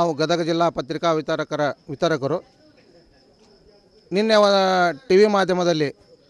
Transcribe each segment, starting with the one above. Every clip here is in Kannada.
ನಾವು ಗದಗ ಜಿಲ್ಲಾ ಪತ್ರಿಕಾ ವಿತರಕರ ವಿತರಕರು ನಿನ್ನೆ ಟಿ ವಿ ಮಾಧ್ಯಮದಲ್ಲಿ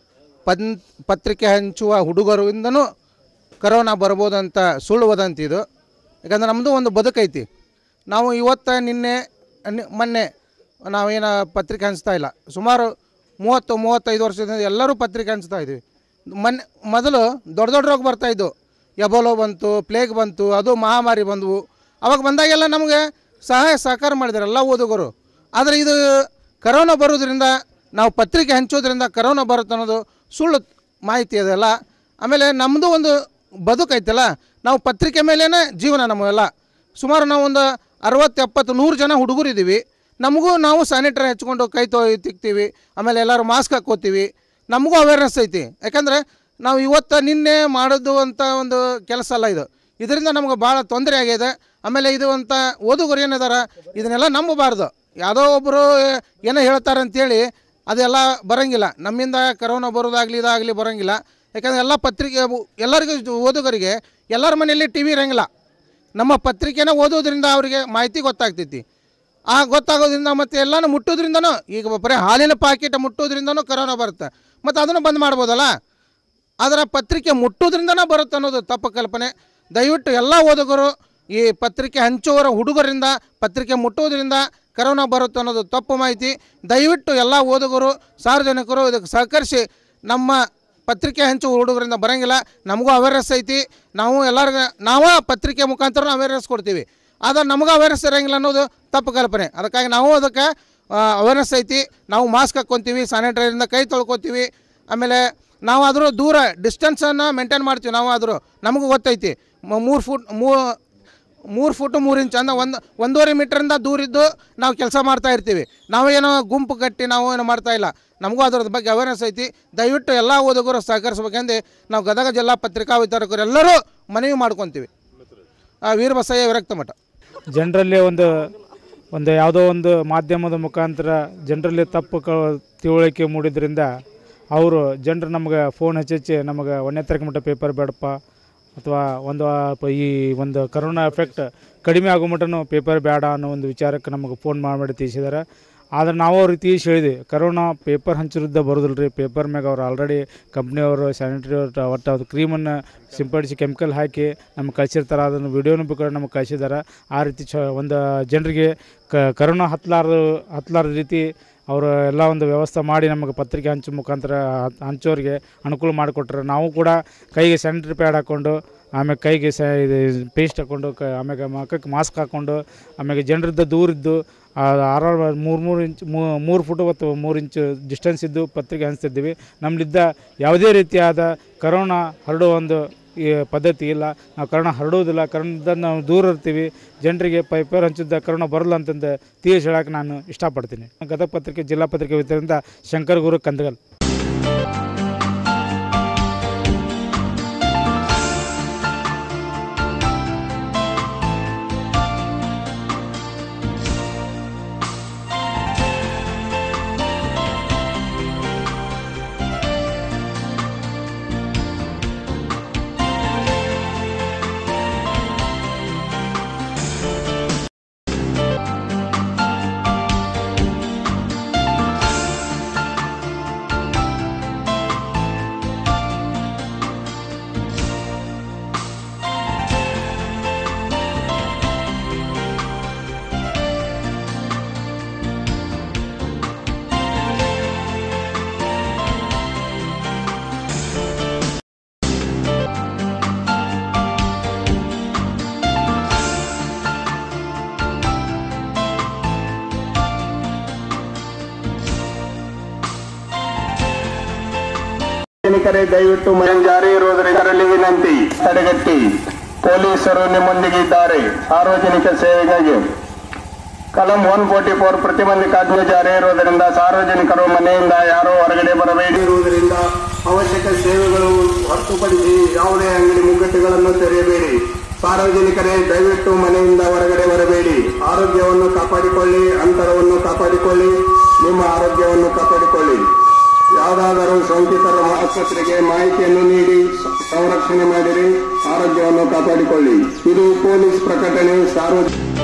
ಪನ್ ಪತ್ರಿಕೆ ಹಂಚುವ ಹುಡುಗರಿಂದನೂ ಕರೋನಾ ಬರ್ಬೋದಂತ ಸುಳ್ಳು ವದಂತಿ ಇದು ಯಾಕಂದ್ರೆ ನಮ್ಮದು ಒಂದು ಬದುಕೈತಿ ನಾವು ಇವತ್ತು ನಿನ್ನೆ ನಿ- ಮೊನ್ನೆ ನಾವೇನು ಪತ್ರಿಕೆ ಹಂಚ್ತಾ ಇಲ್ಲ ಸುಮಾರು ಮೂವತ್ತು ಮೂವತ್ತೈದು ವರ್ಷದಿಂದ ಎಲ್ಲರೂ ಪತ್ರಿಕೆ ಹಂಚ್ತಾ ಇದ್ವಿ ಮೊನ್ನೆ ಮೊದಲು ದೊಡ್ಡ ದೊಡ್ಡ ರೋಗ ಬರ್ತಾಯಿದ್ದು ಎಬೋಲೋ ಬಂತು ಪ್ಲೇಗ್ ಬಂತು ಅದು ಮಹಾಮಾರಿ ಬಂದವು ಅವಾಗ ಬಂದಾಗೆಲ್ಲ ನಮಗೆ ಸಹಾಯ ಸಹಕಾರ ಮಾಡಿದ್ದಾರೆ ಎಲ್ಲ ಓದುಗರು ಆದರೆ ಇದು ಕರೋನಾ ಬರೋದ್ರಿಂದ ನಾವು ಪತ್ರಿಕೆ ಹಂಚೋದ್ರಿಂದ ಕರೋನಾ ಬರುತ್ತೆ ಅನ್ನೋದು ಸುಳ್ಳು ಮಾಹಿತಿ ಅದೆಲ್ಲ ಆಮೇಲೆ ನಮ್ಮದು ಒಂದು ಬದುಕೈತಲ್ಲ ನಾವು ಪತ್ರಿಕೆ ಮೇಲೇ ಜೀವನ ನಮಗೆಲ್ಲ ಸುಮಾರು ನಾವು ಒಂದು ಅರವತ್ತು ಎಪ್ಪತ್ತು ನೂರು ಜನ ಹುಡುಗರು ಇದ್ದೀವಿ ನಮಗೂ ನಾವು ಸ್ಯಾನಿಟೈಸರ್ ಹಚ್ಕೊಂಡು ಕೈ ತೊ ತಿಕ್ತೀವಿ ಆಮೇಲೆ ಎಲ್ಲರೂ ಮಾಸ್ಕ್ ಹಾಕ್ಕೋತೀವಿ ನಮಗೂ ಅವೇರ್ನೆಸ್ ಐತಿ ಯಾಕಂದರೆ ನಾವು ಇವತ್ತು ನಿನ್ನೆ ಮಾಡೋದು ಅಂತ ಒಂದು ಕೆಲಸ ಅಲ್ಲ ಇದು ಇದರಿಂದ ನಮ್ಗೆ ಭಾಳ ತೊಂದರೆ ಆಗಿದೆ ಆಮೇಲೆ ಇದು ಅಂತ ಓದುಗರು ಏನಿದಾರ ಇದನ್ನೆಲ್ಲ ನಂಬಬಾರ್ದು ಯಾವುದೋ ಒಬ್ಬರು ಏನೋ ಹೇಳ್ತಾರೆ ಅಂತೇಳಿ ಅದೆಲ್ಲ ಬರೋಂಗಿಲ್ಲ ನಮ್ಮಿಂದ ಕರೋನಾ ಬರೋದಾಗಲಿ ಇದಾಗಲಿ ಬರೋಂಗಿಲ್ಲ ಯಾಕಂದರೆ ಎಲ್ಲ ಪತ್ರಿಕೆ ಎಲ್ಲರಿಗೂ ಇದು ಓದುಗರಿಗೆ ಎಲ್ಲರ ಮನೆಯಲ್ಲಿ ಟಿ ವಿ ಇರೋಂಗಿಲ್ಲ ನಮ್ಮ ಪತ್ರಿಕೆನ ಓದೋದ್ರಿಂದ ಅವರಿಗೆ ಮಾಹಿತಿ ಗೊತ್ತಾಗ್ತೈತಿ ಆ ಗೊತ್ತಾಗೋದ್ರಿಂದ ಮತ್ತು ಎಲ್ಲನೂ ಮುಟ್ಟೋದ್ರಿಂದನೂ ಈಗ ಬರೀ ಹಾಲಿನ ಪಾಕೆಟ್ ಮುಟ್ಟೋದ್ರಿಂದನೂ ಕರೋನಾ ಬರುತ್ತೆ ಮತ್ತು ಅದನ್ನು ಬಂದ್ ಮಾಡ್ಬೋದಲ್ಲ ಆದರೆ ಪತ್ರಿಕೆ ಮುಟ್ಟೋದ್ರಿಂದನೇ ಬರುತ್ತೆ ಅನ್ನೋದು ತಪ್ಪು ಕಲ್ಪನೆ ದಯವಿಟ್ಟು ಎಲ್ಲ ಓದುಗರು ಈ ಪತ್ರಿಕೆ ಹಂಚುವರ ಹುಡುಗರಿಂದ ಪತ್ರಿಕೆ ಮುಟ್ಟೋದ್ರಿಂದ ಕರೋನಾ ಬರುತ್ತೆ ಅನ್ನೋದು ತಪ್ಪು ಮಾಹಿತಿ ದಯವಿಟ್ಟು ಎಲ್ಲ ಓದುಗರು ಸಾರ್ವಜನಿಕರು ಇದಕ್ಕೆ ಸಹಕರಿಸಿ ನಮ್ಮ ಪತ್ರಿಕೆ ಹಂಚುವ ಹುಡುಗರಿಂದ ಬರೋಂಗಿಲ್ಲ ನಮಗೂ ಅವೇರ್ನೆಸ್ ಐತಿ ನಾವು ಎಲ್ಲರಿಗೂ ನಾವೇ ಪತ್ರಿಕೆ ಮುಖಾಂತರ ಅವೇರ್ನೆಸ್ ಕೊಡ್ತೀವಿ ಆದರೆ ನಮಗೂ ಅವೇರ್ನೆಸ್ ಇರೋಂಗಿಲ್ಲ ಅನ್ನೋದು ತಪ್ಪು ಕಲ್ಪನೆ ಅದಕ್ಕಾಗಿ ನಾವು ಅದಕ್ಕೆ ಅವೇರ್ನೆಸ್ ಐತಿ ನಾವು ಮಾಸ್ಕ್ ಹಾಕ್ಕೊತೀವಿ ಸ್ಯಾನಿಟೈಸರಿಂದ ಕೈ ತೊಳ್ಕೊತೀವಿ ಆಮೇಲೆ ನಾವು ಆದರೂ ದೂರ ಡಿಸ್ಟೆನ್ಸನ್ನು ಮೇಂಟೈನ್ ಮಾಡ್ತೀವಿ ನಾವು ಆದರೂ ನಮಗೂ ಗೊತ್ತೈತಿ ಮೂರು ಫುಟ್ ಮೂ ಮೂರು ಫುಟು ಮೂರು ಇಂಚ್ ಅಂದ್ರೆ ಒಂದು ಒಂದೂವರೆ ಮೀಟ್ರಿಂದ ದೂರಿದ್ದು ನಾವು ಕೆಲಸ ಮಾಡ್ತಾ ಇರ್ತೀವಿ ನಾವೇನೋ ಗುಂಪು ಕಟ್ಟಿ ನಾವು ಏನು ಮಾಡ್ತಾ ಇಲ್ಲ ನಮಗೂ ಅದ್ರದ್ದು ಬಗ್ಗೆ ಅವೇರ್ನೆಸ್ ಐತಿ ದಯವಿಟ್ಟು ಎಲ್ಲ ಓದುಗರು ಸಹಕರಿಸ್ಬೇಕೆಂದು ನಾವು ಗದಗ ಜಿಲ್ಲಾ ಪತ್ರಿಕಾ ವಿತರಕರು ಎಲ್ಲರೂ ಮನವಿ ಮಾಡ್ಕೊತೀವಿ ಆ, ವೀರಬಸಯ್ಯ ವಿರಕ್ತ ಮಠ ಜನರಲ್ಲಿ ಒಂದು ಒಂದು ಯಾವುದೋ ಒಂದು ಮಾಧ್ಯಮದ ಮುಖಾಂತರ ಜನರಲ್ಲಿ ತಪ್ಪು ಕ ತಿಳುವಳಿಕೆ ಮೂಡಿದ್ರಿಂದ ಅವರು ಜನರು ನಮ್ಗೆ ಫೋನ್ ಹಚ್ಚಿ ನಮಗೆ ಒಂದನೇ ತಾರೀಕು ಮಟ್ಟ ಪೇಪರ್ ಬೇಡಪ್ಪ ಅಥವಾ ಒಂದು ಆ ಪ- ಈ ಒಂದು ಕರೋನಾ ಎಫೆಕ್ಟ್ ಕಡಿಮೆ ಆಗೋ ಮಟ್ಟನೂ ಪೇಪರ್ ಬೇಡ ಅನ್ನೋ ಒಂದು ವಿಚಾರಕ್ಕೆ ನಮಗೆ ಫೋನ್ ಮಾಡಿ ತಿಳಿಸಿದ್ದಾರೆ ಆದರೆ ನಾವು ಅವ್ರಿಗೆ ತಿಳಿಸಿ ಹೇಳಿದ್ವಿ ಕರೋನಾ ಪೇಪರ್ ಹಂಚಿರುದ್ದ ಬರೋದಿಲ್ಲ ರೀ ಪೇಪರ್ ಮ್ಯಾಗ ಅವ್ರು ಆಲ್ರೆಡಿ ಕಂಪ್ನಿಯವರು ಸ್ಯಾನಿಟರಿ ಒಟ್ಟು ಅದು ಕ್ರೀಮನ್ನು ಸಿಂಪಡಿಸಿ ಕೆಮಿಕಲ್ ಹಾಕಿ ನಮ್ಗೆ ಕಳಿಸಿರ್ತಾರೆ ಅದನ್ನು ವಿಡಿಯೋನು ಬೇಕಾದ್ರೆ ನಮಗೆ ಕಳಿಸಿದ್ದಾರೆ ಆ ರೀತಿ ಚ ಒಂದು ಜನರಿಗೆ ಕ ಕರೋನಾ ಹತ್ತಲಾರ್ದು ಹತ್ತಲಾರ್ದ ರೀತಿ ಅವರು ಎಲ್ಲ ಒಂದು ವ್ಯವಸ್ಥೆ ಮಾಡಿ ನಮಗೆ ಪತ್ರಿಕೆ ಹಂಚೋ ಮುಖಾಂತರ ಹಂಚ್- ಹಂಚೋರಿಗೆ ಅನುಕೂಲ ಮಾಡಿಕೊಟ್ರೆ ನಾವು ಕೂಡ ಕೈಗೆ ಸ್ಯಾನಿಟರಿ ಪ್ಯಾಡ್ ಹಾಕ್ಕೊಂಡು ಆಮೇಲೆ ಕೈಗೆ ಸ ಇದು ಪೇಸ್ಟ್ ಹಾಕ್ಕೊಂಡು ಕ ಆಮ್ಯಾಗ ಮಕ್ಕಕ್ಕೆ ಮಾಸ್ಕ್ ಹಾಕ್ಕೊಂಡು ಆಮ್ಯಾಗ ಜನರಿಂದ ದೂರಿದ್ದು ಆರಾರು ಮೂರು ಮೂರು ಇಂಚ್ ಮೂರು ಫುಟ್ ಮತ್ತು ಮೂರು ಇಂಚು ಡಿಸ್ಟೆನ್ಸ್ ಇದ್ದು ಪತ್ರಿಕೆ ಹಂಚ್ತಿದ್ದೀವಿ ನಮ್ಮಲ್ಲಿದ್ದ ಯಾವುದೇ ರೀತಿಯಾದ ಕರೋನಾ ಹರಡುವ ಒಂದು ಈ ಪದ್ಧತಿ ಇಲ್ಲ ನಾವು ಕರೋನಾ ಹರಡುವುದಿಲ್ಲ ಕರೋನಾದ ನಾವು ದೂರ ಇರ್ತೀವಿ ಜನರಿಗೆ ಪೈಪರ್ ಹಂಚಿದ್ದ ಕರೋನಾ ಬರಲ್ಲ ಅಂತಂದು ತಿಳಿಸಿ ಹೇಳಕ್ಕೆ ನಾನು ಇಷ್ಟಪಡ್ತೀನಿ ಗದಗ ಪತ್ರಿಕೆ ಜಿಲ್ಲಾ ಪತ್ರಿಕೆ ವಿತರಿಂದ ಶಂಕರ್ ಗುರು ಕಂದಗಲ್ ಸಾರ್ವಜನಿಕರೇ ದಯವಿಟ್ಟು ಮನೆ ಜಾರಿ ಇರುವುದರಿಂದ ಅದರಲ್ಲಿ ವಿನಂತಿ ತಡೆಗಟ್ಟಿ ಪೊಲೀಸರು ನಿಮ್ಮೊಂದಿಗೆ ಇದ್ದಾರೆ ಸಾರ್ವಜನಿಕ ಸೇವೆಗಾಗಿ ಕಲಂ ಒನ್ ಫೋರ್ಟಿ ಫೋರ್ ಪ್ರತಿಬಂಧಕಾಜ್ಞೆ ಜಾರಿ ಇರುವುದರಿಂದ ಸಾರ್ವಜನಿಕರು ಮನೆಯಿಂದ ಯಾರೂ ಹೊರಗಡೆ ಬರಬೇಡಿ ಇರುವುದರಿಂದ ಅವಶ್ಯಕ ಸೇವೆಗಳು ಹೊರತುಪಡಿಸಿ ಯಾವುದೇ ಅಂಗಡಿ ಮುಗ್ಗಟ್ಟುಗಳನ್ನು ತೆರೆಯಬೇಡಿ ಸಾರ್ವಜನಿಕರೇ ದಯವಿಟ್ಟು ಮನೆಯಿಂದ ಹೊರಗಡೆ ಬರಬೇಡಿ ಆರೋಗ್ಯವನ್ನು ಕಾಪಾಡಿಕೊಳ್ಳಿ ಅಂತರವನ್ನು ಕಾಪಾಡಿಕೊಳ್ಳಿ ನಿಮ್ಮ ಆರೋಗ್ಯವನ್ನು ಕಾಪಾಡಿಕೊಳ್ಳಿ ಯಾವುದಾದರೂ ಸೋಂಕಿತರ ಆಸ್ಪತ್ರೆಗೆ ಮಾಹಿತಿಯನ್ನು ನೀಡಿ ಸ- ಸಂರಕ್ಷಣೆ ಮಾಡಿರಿ ಆರೋಗ್ಯವನ್ನು ಕಾಪಾಡಿಕೊಳ್ಳಿ ಇದು ಪೊಲೀಸ್ ಪ್ರಕಟಣೆ ಸಾರ್ವಜನಿಕ